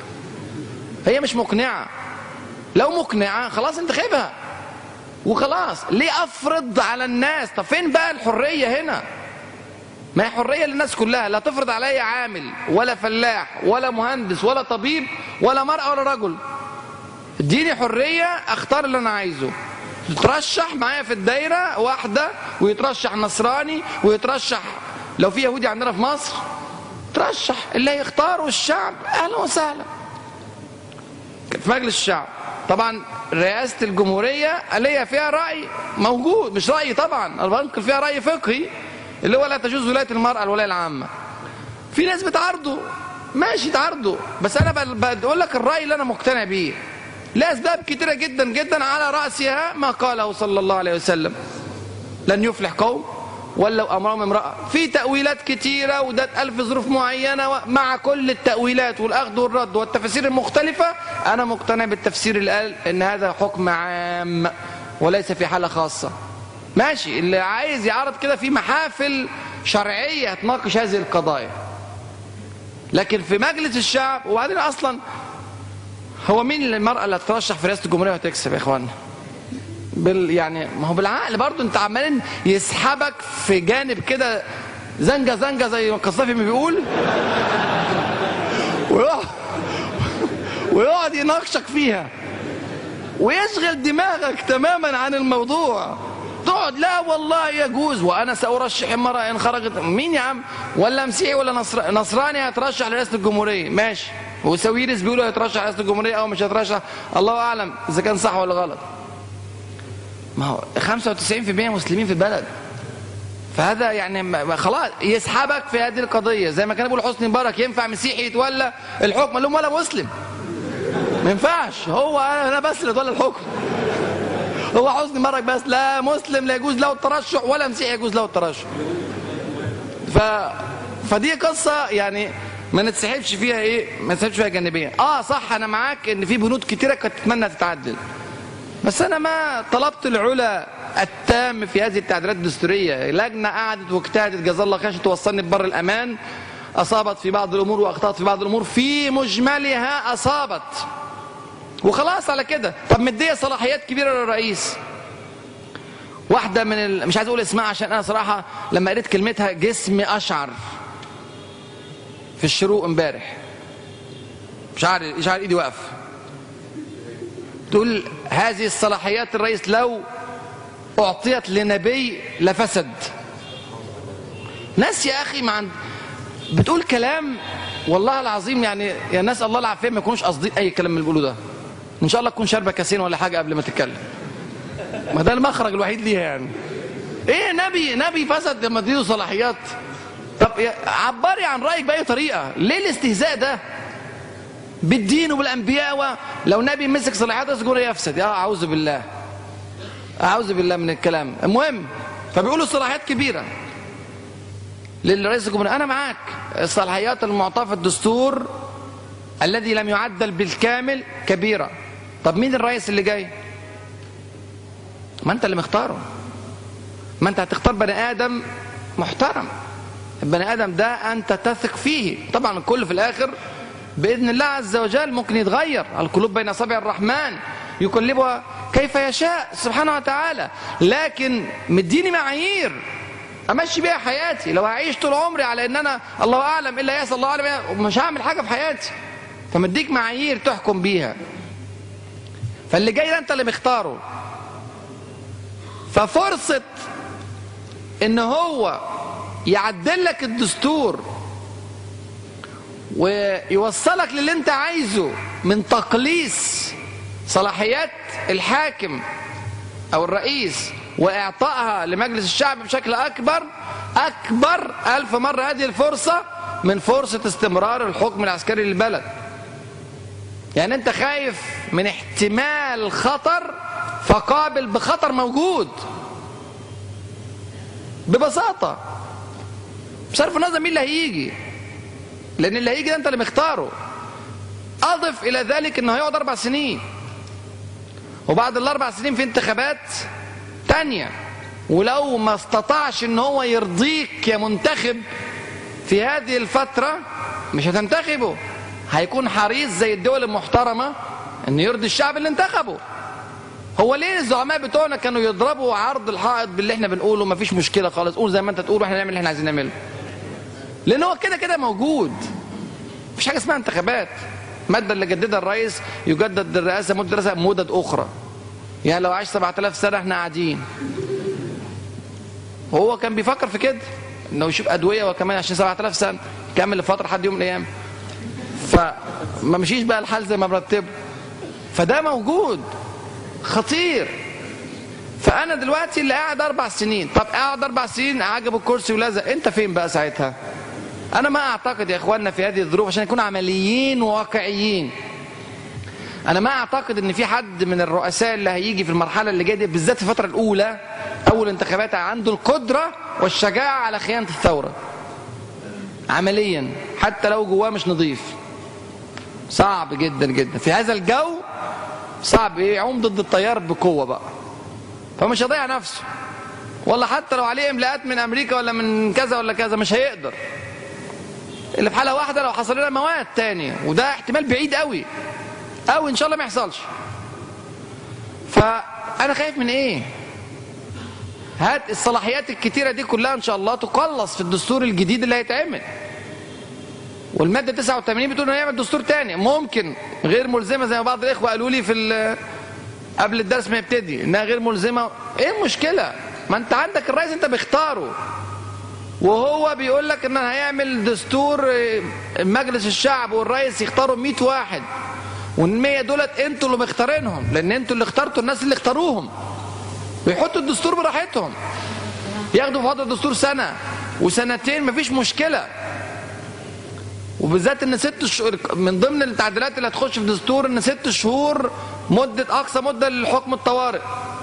هي مش مقنعة لو مقنعة خلاص انتخبها وخلاص ليه افرض على الناس طب فين بقى الحرية هنا ما هي حرية للناس كلها لا تفرض عليا عامل ولا فلاح ولا مهندس ولا طبيب ولا مرأة ولا رجل اديني حرية اختار اللي انا عايزه تترشح معايا في الدايرة واحدة ويترشح نصراني ويترشح لو في يهودي عندنا في مصر ترشح اللي هيختاره الشعب اهلا وسهلا في مجلس الشعب طبعا رئاسة الجمهورية ليا فيها رأي موجود مش رأي طبعا انا بنقل فيها رأي فقهي اللي هو لا تجوز ولاية المرأة الولاية العامة في ناس بتعارضه ماشي تعارضه بس انا بل- بقول لك الرأي اللي انا مقتنع بيه لأسباب كتيرة جدا جدا على رأسها ما قاله صلى الله عليه وسلم لن يفلح قوم ولو امرهم امراه في تاويلات كتيره وده اتقال في ظروف معينه مع كل التاويلات والاخذ والرد والتفاسير المختلفه انا مقتنع بالتفسير اللي قال ان هذا حكم عام وليس في حاله خاصه ماشي اللي عايز يعرض كده في محافل شرعيه تناقش هذه القضايا لكن في مجلس الشعب وبعدين اصلا هو مين المراه اللي هتترشح في رئاسه الجمهوريه وهتكسب يا اخوانا بال يعني ما هو بالعقل برضه انت عمالين يسحبك في جانب كده زنجه زنجه زي ما القذافي ما بيقول ويقعد ويقعد يناقشك فيها ويشغل دماغك تماما عن الموضوع تقعد لا والله يجوز وانا سارشح المراه ان خرجت مين يا عم ولا مسيحي ولا نصر... نصراني هترشح لرئاسه الجمهوريه ماشي وساويرس بيقولوا هيترشح رئاسه الجمهوريه او مش هيترشح الله اعلم اذا كان صح ولا غلط ما هو 95% مسلمين في البلد فهذا يعني ما- خلاص يسحبك في هذه القضيه زي ما كان بيقول حسني مبارك ينفع مسيحي يتولى الحكم قال لهم ولا مسلم ما ينفعش هو انا بس اللي اتولى الحكم هو حسني مبارك بس لا مسلم لا يجوز له الترشح ولا مسيحي يجوز له الترشح ف فدي قصه يعني ما نتسحبش فيها ايه ما نتسحبش فيها جانبيا اه صح انا معاك ان في بنود كتيره كنت اتمنى تتعدل بس انا ما طلبت العلا التام في هذه التعديلات الدستوريه لجنه قعدت واجتهدت جزا الله خير عشان توصلني ببر الامان اصابت في بعض الامور واخطات في بعض الامور في مجملها اصابت وخلاص على كده طب مديه صلاحيات كبيره للرئيس واحده من ال... مش عايز اقول اسمها عشان انا صراحه لما قريت كلمتها جسمي اشعر في الشروق امبارح شعر شعر ايدي واقف تقول هذه الصلاحيات الرئيس لو اعطيت لنبي لفسد ناس يا اخي ما عند بتقول كلام والله العظيم يعني يا ناس الله العافيه ما يكونوش قاصدين اي كلام من اللي بيقولوه ده ان شاء الله تكون شاربه كاسين ولا حاجه قبل ما تتكلم ما ده المخرج الوحيد ليها يعني ايه نبي نبي فسد لما تديله صلاحيات طب يا- عبري عن رايك باي طريقه ليه الاستهزاء ده بالدين وبالانبياء و... لو نبي مسك صلاحيات الجمهوريه يفسد يا اعوذ بالله اعوذ بالله من الكلام المهم فبيقولوا صلاحيات كبيره للرئيس الجمهوريه انا معاك الصلاحيات المعطاه في الدستور الذي لم يعدل بالكامل كبيره طب مين الرئيس اللي جاي ما انت اللي مختاره ما انت هتختار بني ادم محترم البني ادم ده انت تثق فيه طبعا الكل في الاخر باذن الله عز وجل ممكن يتغير القلوب بين اصابع الرحمن يقلبها كيف يشاء سبحانه وتعالى لكن مديني معايير امشي بيها حياتي لو هعيش طول عمري على ان انا الله اعلم الا يسال الله اعلم مش هعمل حاجه في حياتي فمديك معايير تحكم بيها فاللي جاي ده انت اللي مختاره ففرصه ان هو يعدل لك الدستور ويوصلك للي انت عايزه من تقليص صلاحيات الحاكم او الرئيس واعطائها لمجلس الشعب بشكل اكبر اكبر الف مره هذه الفرصه من فرصه استمرار الحكم العسكري للبلد يعني انت خايف من احتمال خطر فقابل بخطر موجود ببساطه بصرف النظر مين اللي هيجي لان اللي هيجي ده انت اللي مختاره اضف الى ذلك انه هيقعد اربع سنين وبعد الاربع سنين في انتخابات تانية ولو ما استطاعش ان هو يرضيك يا منتخب في هذه الفترة مش هتنتخبه هيكون حريص زي الدول المحترمة ان يرضي الشعب اللي انتخبه هو ليه الزعماء بتوعنا كانوا يضربوا عرض الحائط باللي احنا بنقوله مفيش مشكلة خالص قول زي ما انت تقول واحنا نعمل اللي احنا عايزين نعمله لان هو كده كده موجود مفيش حاجة اسمها انتخابات المادة اللي جددها الرئيس يجدد الرئاسة مدة الرئاسة مدد أخرى يعني لو عاش 7000 سنة احنا قاعدين وهو كان بيفكر في كده انه يشوف ادويه وكمان عشان 7000 سنه كمل لفتره لحد يوم من الايام فما مشيش بقى الحال زي ما مرتبه فده موجود خطير فانا دلوقتي اللي قاعد اربع سنين طب قاعد اربع سنين عجبه الكرسي ولزق انت فين بقى ساعتها انا ما اعتقد يا اخواننا في هذه الظروف عشان نكون عمليين وواقعيين انا ما اعتقد ان في حد من الرؤساء اللي هيجي في المرحله اللي جايه دي بالذات في الفتره الاولى اول انتخابات عنده القدره والشجاعه على خيانه الثوره عمليا حتى لو جواه مش نظيف صعب جدا جدا في هذا الجو صعب يعوم ضد التيار بقوه بقى فمش هيضيع نفسه والله حتى لو عليه املاءات من امريكا ولا من كذا ولا كذا مش هيقدر اللي في حاله واحده لو حصل لنا مواد تانية وده احتمال بعيد قوي او ان شاء الله ما يحصلش فانا خايف من ايه هات الصلاحيات الكتيره دي كلها ان شاء الله تقلص في الدستور الجديد اللي هيتعمل والماده 89 بتقول انه يعمل دستور تاني ممكن غير ملزمه زي ما بعض الاخوه قالوا لي في قبل الدرس ما يبتدي انها غير ملزمه ايه المشكله ما انت عندك الرئيس انت بيختاره وهو بيقول لك ان هيعمل دستور آه، مجلس الشعب والرئيس يختاروا 100 واحد وال 100 دولت انتوا اللي مختارينهم لان انتوا اللي اخترتوا الناس اللي اختاروهم ويحطوا الدستور براحتهم ياخدوا في فتره الدستور سنه وسنتين مفيش مشكله وبالذات ان ست شهور من ضمن التعديلات اللي هتخش في الدستور ان ست شهور مده اقصى مده للحكم الطوارئ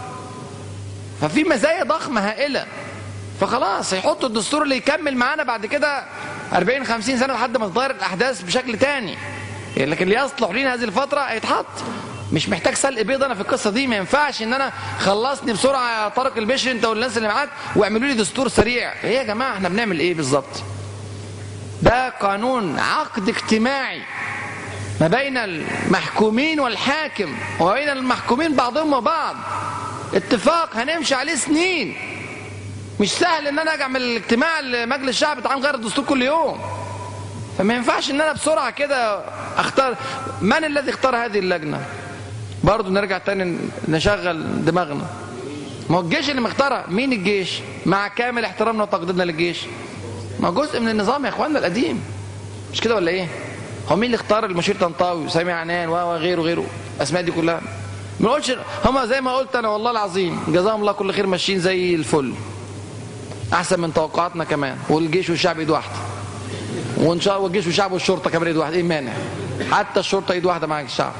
ففي مزايا ضخمه هائله فخلاص هيحطوا الدستور اللي يكمل معانا بعد كده 40 50 سنه لحد ما تتغير الاحداث بشكل تاني يعني لكن اللي يصلح لينا هذه الفتره هيتحط مش محتاج سلق بيض انا في القصه دي ما ينفعش ان انا خلصني بسرعه يا طارق البشري انت والناس اللي معاك واعملوا لي دستور سريع ايه يا جماعه احنا بنعمل ايه بالظبط ده قانون عقد اجتماعي ما بين المحكومين والحاكم وبين المحكومين بعضهم وبعض اتفاق هنمشي عليه سنين مش سهل ان انا اعمل اجتماع لمجلس الشعب تعال نغير الدستور كل يوم فما ينفعش ان انا بسرعه كده اختار من الذي اختار هذه اللجنه برضه نرجع تاني نشغل دماغنا ما هو الجيش اللي مختارها مين الجيش مع كامل احترامنا وتقديرنا للجيش ما هو جزء من النظام يا اخواننا القديم مش كده ولا ايه هو مين اللي اختار المشير طنطاوي وسامي عنان وغيره وغيره الاسماء دي كلها ما نقولش هم زي ما قلت انا والله العظيم جزاهم الله كل خير ماشيين زي الفل احسن من توقعاتنا كمان والجيش والشعب ايد واحده وان شاء الله والجيش والشعب والشرطه كمان ايد واحده ايه مانع حتى الشرطه ايد واحده مع الشعب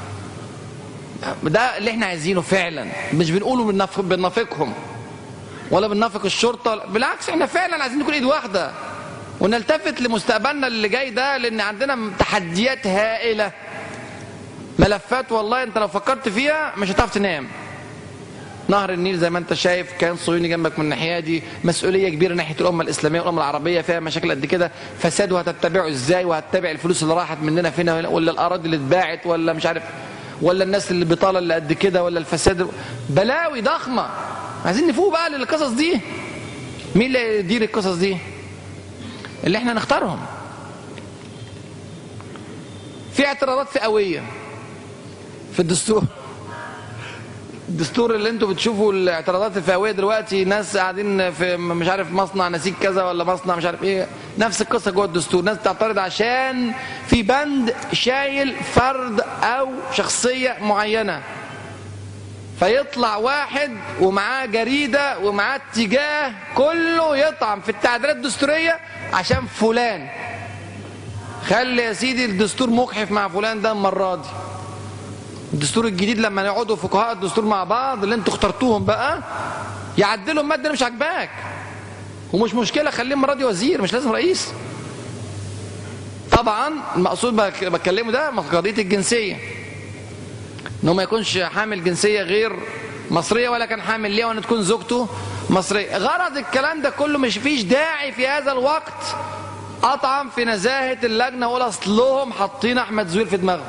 ده اللي احنا عايزينه فعلا مش بنقوله بننافق بننافقهم ولا بننافق الشرطه بالعكس احنا فعلا عايزين نكون ايد واحده ونلتفت لمستقبلنا اللي جاي ده لان عندنا تحديات هائله ملفات والله انت لو فكرت فيها مش هتعرف تنام نهر النيل زي ما انت شايف كان صهيوني جنبك من الناحيه دي مسؤوليه كبيره ناحيه الامه الاسلاميه والامه العربيه فيها مشاكل قد كده فساد وهتتبعه ازاي وهتتبع الفلوس اللي راحت مننا فين ولا الاراضي اللي اتباعت ولا مش عارف ولا الناس اللي بطاله اللي قد كده ولا الفساد بلاوي ضخمه عايزين نفوق بقى للقصص دي مين اللي يدير القصص دي اللي احنا نختارهم في اعتراضات فئويه في الدستور الدستور اللي انتوا بتشوفوا الاعتراضات الفئويه دلوقتي ناس قاعدين في مش عارف مصنع نسيج كذا ولا مصنع مش عارف ايه نفس القصه جوه الدستور ناس بتعترض عشان في بند شايل فرد او شخصيه معينه فيطلع واحد ومعاه جريده ومعاه اتجاه كله يطعن في التعديلات الدستوريه عشان فلان خلي يا سيدي الدستور مجحف مع فلان ده المره دي الدستور الجديد لما يقعدوا فقهاء الدستور مع بعض اللي انتوا اخترتوهم بقى يعدلوا الماده اللي مش عاجباك ومش مشكله خليه المره دي وزير مش لازم رئيس طبعا المقصود بكلمه ده قضيه الجنسيه انه ما يكونش حامل جنسيه غير مصريه ولا كان حامل ليها وان تكون زوجته مصريه غرض الكلام ده كله مش فيش داعي في هذا الوقت اطعم في نزاهه اللجنه ولا اصلهم حاطين احمد زويل في دماغهم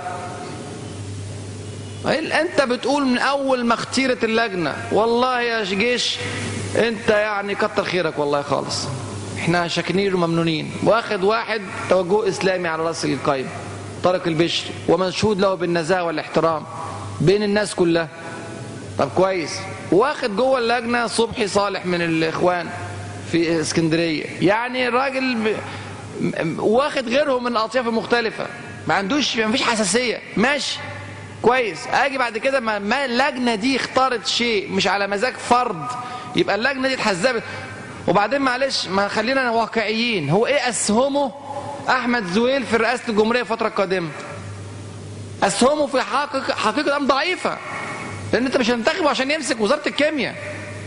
انت بتقول من اول ما اختيرت اللجنه والله يا جيش انت يعني كتر خيرك والله خالص احنا شاكرين وممنونين واخد واحد توجه اسلامي على راس القايمه طارق البشري ومشهود له بالنزاهه والاحترام بين الناس كلها طب كويس واخد جوه اللجنه صبحي صالح من الاخوان في اسكندريه يعني الراجل ب... واخد غيرهم من الاطياف المختلفه ما عندوش ما فيش حساسيه ماشي كويس اجي بعد كده ما, ما اللجنه دي اختارت شيء مش على مزاج فرد يبقى اللجنه دي اتحزبت وبعدين معلش ما خلينا واقعيين هو ايه اسهمه احمد زويل في رئاسه الجمهوريه الفتره القادمه اسهمه في حقيقه حقيقه ام ضعيفه لان انت مش هتنتخبه عشان يمسك وزاره الكيمياء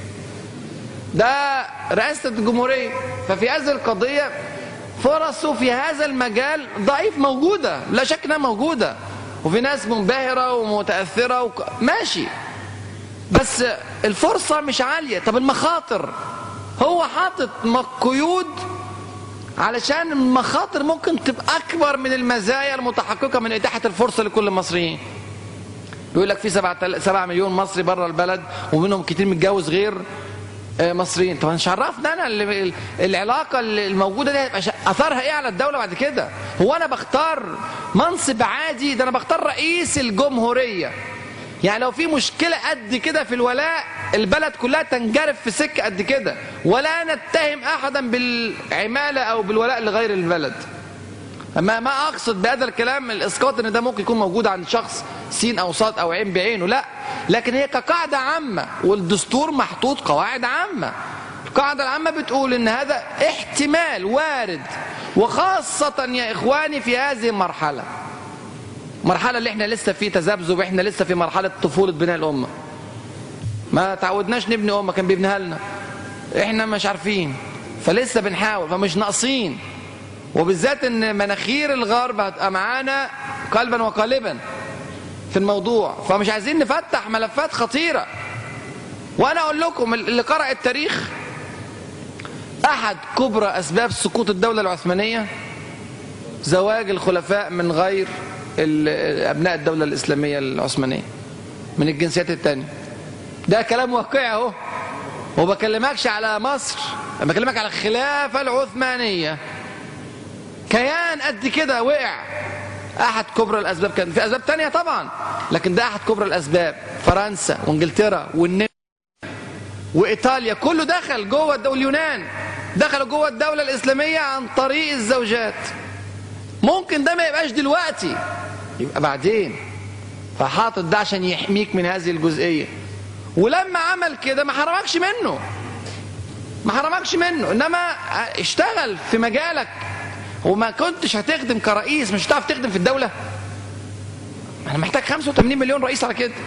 ده رئاسه الجمهوريه ففي هذه القضيه فرصه في هذا المجال ضعيف موجوده لا شك انها موجوده وفي ناس منبهرة ومتأثرة وك... ماشي بس الفرصة مش عالية طب المخاطر هو حاطط قيود علشان المخاطر ممكن تبقى أكبر من المزايا المتحققة من إتاحة الفرصة لكل المصريين بيقول لك في سبعة, سبعة مليون مصري بره البلد ومنهم كتير متجوز غير مصريين طب مش عرفنا انا العلاقه الموجوده دي هيبقى اثرها ايه على الدوله بعد كده هو انا بختار منصب عادي ده انا بختار رئيس الجمهوريه يعني لو في مشكلة قد كده في الولاء البلد كلها تنجرف في سكة قد كده ولا نتهم أحدا بالعمالة أو بالولاء لغير البلد أما ما أقصد بهذا الكلام الإسقاط إن ده ممكن يكون موجود عند شخص سين أو صاد أو عين بعينه لا لكن هي كقاعدة عامة والدستور محطوط قواعد عامة القاعدة العامة بتقول إن هذا احتمال وارد وخاصة يا إخواني في هذه المرحلة المرحلة اللي احنا لسه في تذبذب احنا لسه في مرحلة طفولة بناء الأمة ما تعودناش نبني أمة كان بيبنيها لنا احنا مش عارفين فلسه بنحاول فمش ناقصين وبالذات ان مناخير الغرب هتبقى معانا قلبا وقالبا في الموضوع فمش عايزين نفتح ملفات خطيرة وانا اقول لكم اللي قرأ التاريخ احد كبرى اسباب سقوط الدولة العثمانية زواج الخلفاء من غير ابناء الدولة الاسلامية العثمانية من الجنسيات التانية ده كلام واقعي اهو وبكلمكش على مصر بكلمك على الخلافة العثمانية كيان قد كده وقع احد كبرى الاسباب كان في اسباب تانية طبعا لكن ده احد كبرى الاسباب فرنسا وانجلترا والنمسا وايطاليا كله دخل جوه الدولة واليونان دخلوا جوه الدولة الاسلامية عن طريق الزوجات ممكن ده ما يبقاش دلوقتي يبقى بعدين فحاطط ده عشان يحميك من هذه الجزئية ولما عمل كده ما حرمكش منه ما حرمكش منه انما اشتغل في مجالك وما كنتش هتخدم كرئيس مش هتعرف تخدم في الدولة انا محتاج 85 مليون رئيس على كده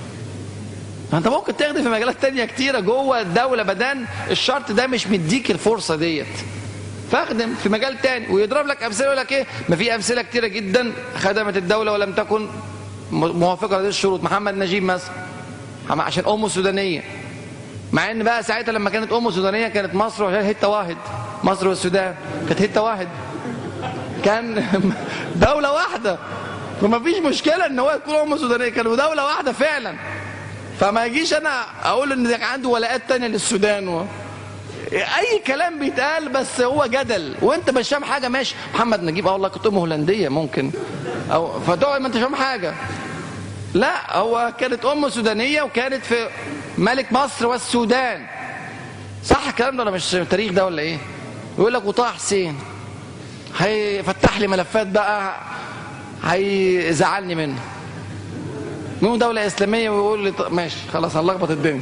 ما انت ممكن تخدم في مجالات تانية كتيرة جوه الدولة بدان الشرط ده مش مديك الفرصة ديت فاخدم في مجال تاني ويضرب لك امثله يقول لك ايه ما في امثله كتيره جدا خدمت الدوله ولم تكن موافقه لهذه الشروط محمد نجيب مثلا عشان امه سودانيه مع ان بقى ساعتها لما كانت امه سودانيه كانت مصر وهي هته واحد مصر والسودان كانت هته واحد كان دوله واحده فما فيش مشكله ان هو يكون امه سودانيه كانوا دوله واحده فعلا فما يجيش انا اقول ان ده عنده ولاءات تانية للسودان و... اي كلام بيتقال بس هو جدل وانت مش فاهم حاجه ماشي محمد نجيب اه والله كنت امه هولنديه ممكن او فتقعد ما انت فاهم حاجه لا هو كانت امه سودانيه وكانت في ملك مصر والسودان صح الكلام ده ولا مش تاريخ ده ولا ايه يقول لك وطه حسين هيفتح لي ملفات بقى هيزعلني منه منه دولة إسلامية ويقول لي ط- ماشي خلاص هنلخبط الدنيا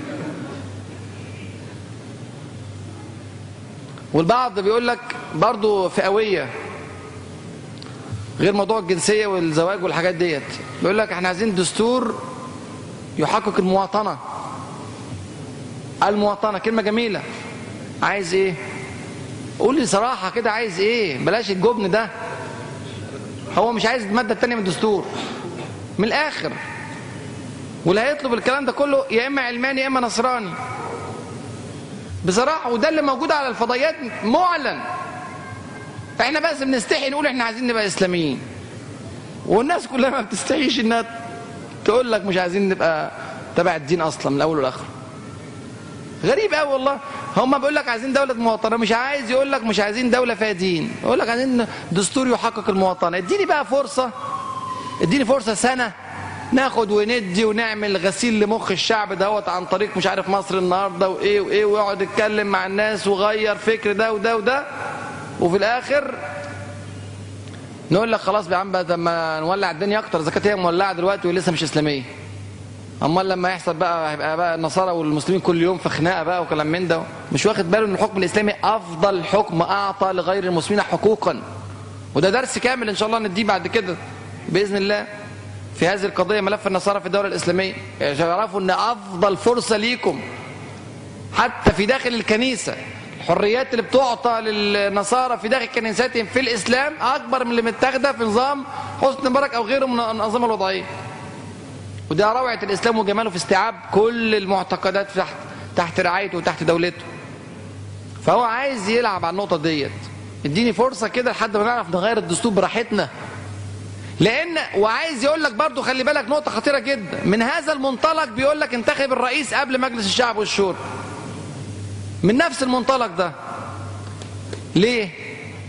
والبعض بيقول لك برضه فئوية غير موضوع الجنسية والزواج والحاجات ديت بيقول لك احنا عايزين دستور يحقق المواطنة المواطنة كلمة جميلة عايز ايه قول لي صراحة كده عايز ايه بلاش الجبن ده هو مش عايز المادة التانية من الدستور من الآخر واللي هيطلب الكلام ده كله يا إما علماني يا إما نصراني بصراحة وده اللي موجود على الفضائيات معلن احنا بس بنستحي نقول احنا عايزين نبقى اسلاميين والناس كلها ما بتستحيش انها تقول لك مش عايزين نبقى تبع الدين اصلا من الاول والاخر غريب قوي والله هم بيقول لك عايزين دولة مواطنة مش عايز يقول لك مش عايزين دولة فيها دين يقول لك عايزين دستور يحقق المواطنة اديني بقى فرصة اديني فرصة سنة ناخد وندي ونعمل غسيل لمخ الشعب دوت عن طريق مش عارف مصر النهارده وايه وايه ويقعد يتكلم مع الناس وغير فكر ده وده وده وفي الاخر نقول لك خلاص يا عم بقى طب ما نولع الدنيا اكتر اذا كانت هي مولعه دلوقتي ولسه مش اسلاميه امال لما يحصل بقى هيبقى بقى النصارى والمسلمين كل يوم في خناقه بقى وكلام من ده مش واخد باله ان الحكم الاسلامي افضل حكم اعطى لغير المسلمين حقوقا وده درس كامل ان شاء الله نديه بعد كده باذن الله في هذه القضيه ملف النصارى في الدوله الاسلاميه عشان يعرفوا ان افضل فرصه ليكم حتى في داخل الكنيسه الحريات اللي بتعطى للنصارى في داخل كنيستهم في الاسلام اكبر من اللي متاخده في نظام حسن مبارك او غيره من الانظمه الوضعيه وده روعه الاسلام وجماله في استيعاب كل المعتقدات تحت تحت رعايته وتحت دولته فهو عايز يلعب على النقطه ديت اديني فرصه كده لحد ما نعرف نغير الدستور براحتنا لان وعايز يقول لك برضو خلي بالك نقطه خطيره جدا من هذا المنطلق بيقول لك انتخب الرئيس قبل مجلس الشعب والشورى من نفس المنطلق ده ليه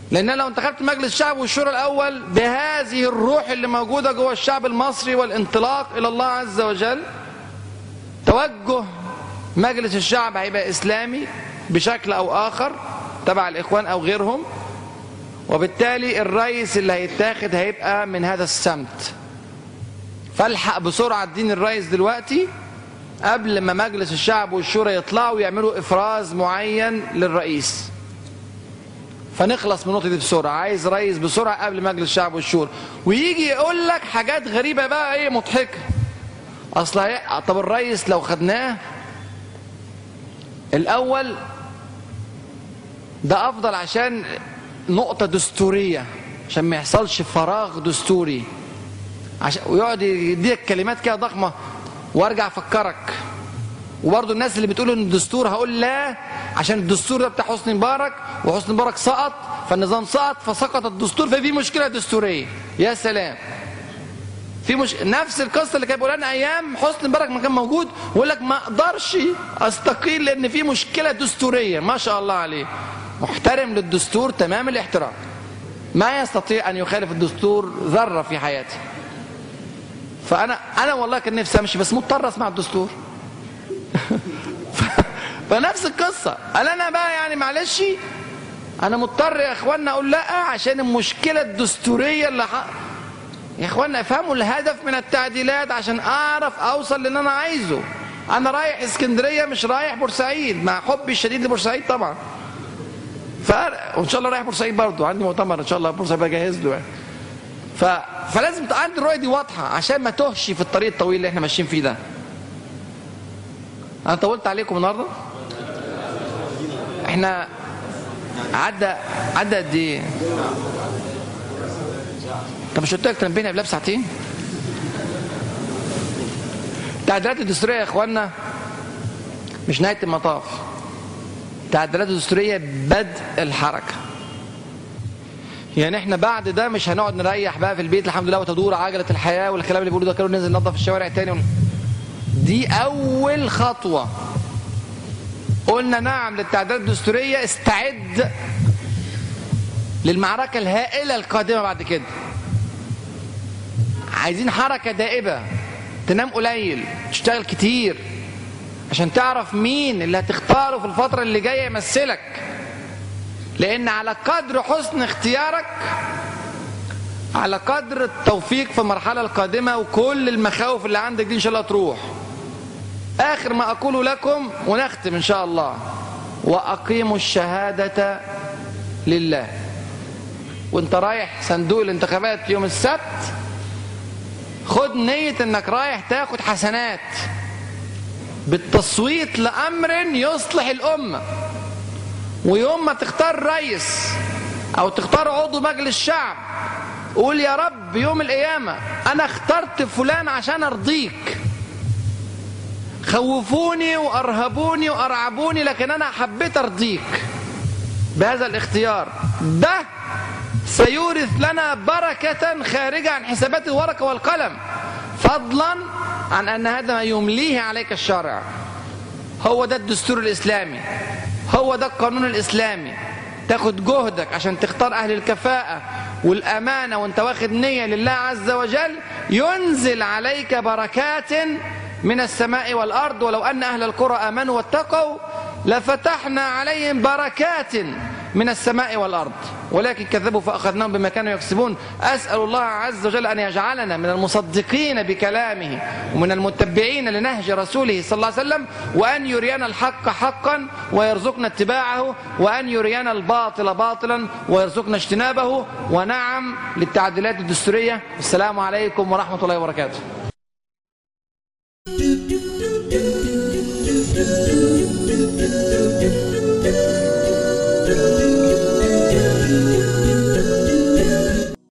لان لو انتخبت مجلس الشعب والشورى الاول بهذه الروح اللي موجوده جوه الشعب المصري والانطلاق الى الله عز وجل توجه مجلس الشعب هيبقى اسلامي بشكل او اخر تبع الاخوان او غيرهم وبالتالي الرئيس اللي هيتاخد هيبقى من هذا السمت فالحق بسرعه اديني الرئيس دلوقتي قبل ما مجلس الشعب والشورى يطلعوا يعملوا افراز معين للرئيس فنخلص من النقطه دي بسرعه عايز رئيس بسرعه قبل مجلس الشعب والشورى ويجي يقول لك حاجات غريبه بقى ايه مضحكه اصل هي... طب الرئيس لو خدناه الاول ده افضل عشان نقطه دستوريه عشان ما يحصلش فراغ دستوري عشان ويقعد يديك كلمات كده ضخمه وارجع افكرك وبرضه الناس اللي بتقول ان الدستور هقول لا عشان الدستور ده بتاع حسني مبارك وحسني مبارك سقط فالنظام سقط فسقط الدستور ففي مشكله دستوريه يا سلام في مش نفس القصه اللي كان بيقولها لنا ايام حسني مبارك ما كان موجود ويقول لك ما اقدرش استقيل لان في مشكله دستوريه ما شاء الله عليه محترم للدستور تمام الاحترام ما يستطيع ان يخالف الدستور ذره في حياته فانا انا والله كان نفسي امشي بس مضطر اسمع الدستور فنفس القصه قال انا بقى يعني معلش انا مضطر يا اخوانا اقول لا عشان المشكله الدستوريه اللي ح... يا اخوانا افهموا الهدف من التعديلات عشان اعرف اوصل للي انا عايزه انا رايح اسكندريه مش رايح بورسعيد مع حبي الشديد لبورسعيد طبعا ف... وان شاء الله رايح بورسعيد برضه عندي مؤتمر ان شاء الله بورسعيد بجهز له يعني ف... فلازم تبقى عندي الرؤيه دي واضحه عشان ما تهش في الطريق الطويل اللي احنا ماشيين فيه ده انا طولت عليكم النهارده احنا عدى عدى قد ايه طب مش قلت لك تنبينا قبلها بساعتين التعديلات الدستوريه يا اخوانا مش نهايه المطاف التعديلات الدستوريه بدء الحركه يعني احنا بعد ده مش هنقعد نريح بقى في البيت الحمد لله وتدور عجله الحياه والكلام اللي بيقولوه ده كانوا ننزل ننظف الشوارع تاني دي اول خطوه قلنا نعم للتعديلات الدستوريه استعد للمعركه الهائله القادمه بعد كده عايزين حركه دائبه تنام قليل تشتغل كتير عشان تعرف مين اللي هتختاره في الفتره اللي جايه يمثلك لان على قدر حسن اختيارك على قدر التوفيق في المرحله القادمه وكل المخاوف اللي عندك دي ان شاء الله تروح اخر ما اقول لكم ونختم ان شاء الله واقيموا الشهاده لله وانت رايح صندوق الانتخابات يوم السبت خد نية انك رايح تاخد حسنات بالتصويت لامر يصلح الامه ويوم ما تختار رئيس او تختار عضو مجلس شعب قول يا رب يوم القيامه انا اخترت فلان عشان ارضيك خوفوني وارهبوني وارعبوني لكن انا حبيت ارضيك بهذا الاختيار ده سيورث لنا بركة خارجة عن حسابات الورقة والقلم فضلا عن أن هذا ما يمليه عليك الشرع هو ده الدستور الإسلامي هو ده القانون الإسلامي تاخد جهدك عشان تختار أهل الكفاءة والأمانة وانت واخد نية لله عز وجل ينزل عليك بركات من السماء والأرض ولو أن أهل القرى آمنوا واتقوا لفتحنا عليهم بركات من السماء والأرض ولكن كذبوا فأخذناهم بما كانوا يكسبون أسأل الله عز وجل أن يجعلنا من المصدقين بكلامه ومن المتبعين لنهج رسوله صلى الله عليه وسلم وأن يرينا الحق حقا ويرزقنا اتباعه وأن يرينا الباطل باطلا ويرزقنا اجتنابه ونعم للتعديلات الدستورية السلام عليكم ورحمة الله وبركاته